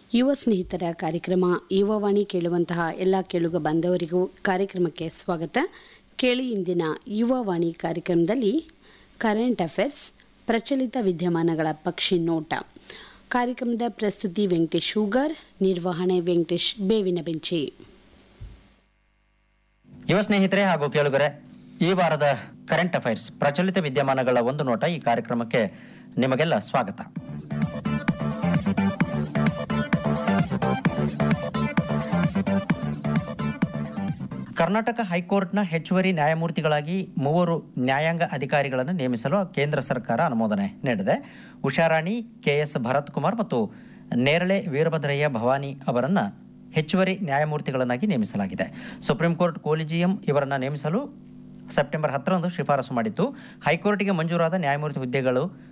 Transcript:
ಯುವ ಸ್ನೇಹಿತರ ಕಾರ್ಯಕ್ರಮ ಯುವವಾಣಿ ಕೇಳುವಂತಹ ಎಲ್ಲ ಕೇಳುಗ ಬಾಂಧವರಿಗೂ ಕಾರ್ಯಕ್ರಮಕ್ಕೆ ಸ್ವಾಗತ ಕೇಳಿ ಇಂದಿನ ಯುವವಾಣಿ ಕಾರ್ಯಕ್ರಮದಲ್ಲಿ ಕರೆಂಟ್ ಅಫೇರ್ಸ್ ಪ್ರಚಲಿತ ವಿದ್ಯಮಾನಗಳ ಪಕ್ಷಿ ನೋಟ ಕಾರ್ಯಕ್ರಮದ ಪ್ರಸ್ತುತಿ ವೆಂಕಟೇಶ್ ಶೂಗರ್ ನಿರ್ವಹಣೆ ವೆಂಕಟೇಶ್ ಬೇವಿನ ಬೆಂಚಿ ಯುವ ಸ್ನೇಹಿತರೆ ಹಾಗೂ ಕೇಳುಗರೆ ಈ ವಾರದ ಕರೆಂಟ್ ಅಫೈರ್ಸ್ ಪ್ರಚಲಿತ ವಿದ್ಯಮಾನಗಳ ಒಂದು ನೋಟ ಈ ಕಾರ್ಯಕ್ರಮಕ್ಕೆ ನಿಮಗೆಲ್ಲ ಸ್ವಾಗತ ಕರ್ನಾಟಕ ಹೈಕೋರ್ಟ್ನ ಹೆಚ್ಚುವರಿ ನ್ಯಾಯಮೂರ್ತಿಗಳಾಗಿ ಮೂವರು ನ್ಯಾಯಾಂಗ ಅಧಿಕಾರಿಗಳನ್ನು ನೇಮಿಸಲು ಕೇಂದ್ರ ಸರ್ಕಾರ ಅನುಮೋದನೆ ನೀಡಿದೆ ಉಷಾರಾಣಿ ಕೆಎಸ್ ಭರತ್ ಕುಮಾರ್ ಮತ್ತು ನೇರಳೆ ವೀರಭದ್ರಯ್ಯ ಭವಾನಿ ಅವರನ್ನು ಹೆಚ್ಚುವರಿ ನ್ಯಾಯಮೂರ್ತಿಗಳನ್ನಾಗಿ ನೇಮಿಸಲಾಗಿದೆ ಸುಪ್ರೀಂ ಕೋರ್ಟ್ ಕೋಲಿಜಿಯಂ ಇವರನ್ನು ನೇಮಿಸಲು ಸೆಪ್ಟೆಂಬರ್ ಹತ್ತರಂದು ಶಿಫಾರಸು ಮಾಡಿತ್ತು ಹೈಕೋರ್ಟ್ಗೆ ಮಂಜೂರಾದ ನ್ಯಾಯಮೂರ್ತಿ ಹುದ್ದೆಗಳು